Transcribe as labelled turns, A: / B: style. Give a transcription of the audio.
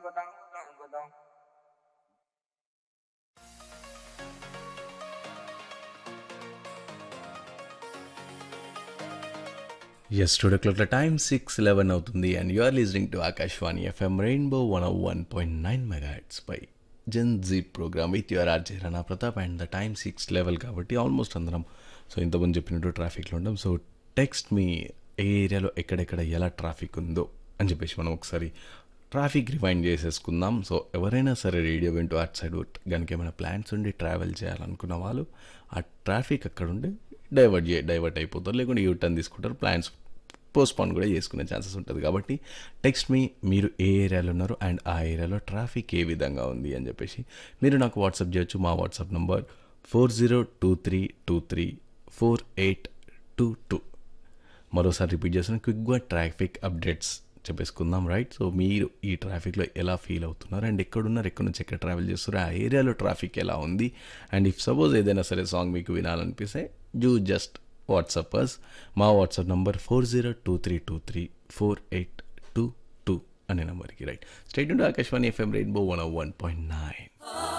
A: yes today clock time six eleven అవుతుంది and you are listening to Akashvani F M rainbow one one point nine mega పై జన్ జీ program with your R J Rana Pratap and the time six eleven కాబట్టి almost అందరం so ఇంతకుముందు చెప్పినట్టు ట్రాఫిక్లో ఉంటాం సో టెక్స్ట్ మీ ఏ ఏరియాలో ఎక్కడెక్కడ ఎలా ట్రాఫిక్ ఉందో అని చెప్పేసి మనం ఒకసారి ట్రాఫిక్ రివైండ్ చేసేసుకుందాం సో ఎవరైనా సరే రేడియో వింటూ అటు సైడ్ కనుక ఏమైనా ప్లాన్స్ ఉండి ట్రావెల్ చేయాలనుకున్న వాళ్ళు ఆ ట్రాఫిక్ అక్కడ ఉండి డైవర్ట్ చే డైవర్ట్ అయిపోతారు లేకుంటే యూ టర్న్ తీసుకుంటారు ప్లాన్స్ పోస్ట్పోన్ కూడా చేసుకునే ఛాన్సెస్ ఉంటుంది కాబట్టి టెక్స్ట్ మీ మీరు ఏ ఏరియాలో ఉన్నారో అండ్ ఆ ఏరియాలో ట్రాఫిక్ ఏ విధంగా ఉంది అని చెప్పేసి మీరు నాకు వాట్సాప్ చేయొచ్చు మా WhatsApp number four zero two three two three four eight two two మరోసారి రిపీట్ చేస్తాను క్విక్గా ట్రాఫిక్ అప్డేట్స్ చెప్పేసుకుందాం రైట్ సో మీరు ఈ ట్రాఫిక్లో ఎలా ఫీల్ అవుతున్నారు అండ్ ఎక్కడున్నారు ఎక్కడి నుంచి ఎక్కడ ట్రావెల్ చేస్తారు ఆ ఏరియాలో ట్రాఫిక్ ఎలా ఉంది అండ్ ఇఫ్ సపోజ్ ఏదైనా సరే సాంగ్ మీకు వినాలనిపిస్తే యూ జస్ట్ వాట్సాప్ అస్ మా WhatsApp number four zero two three two three four eight two two అనే నెంబర్కి right stay Akashvani F M rainbow one one point nine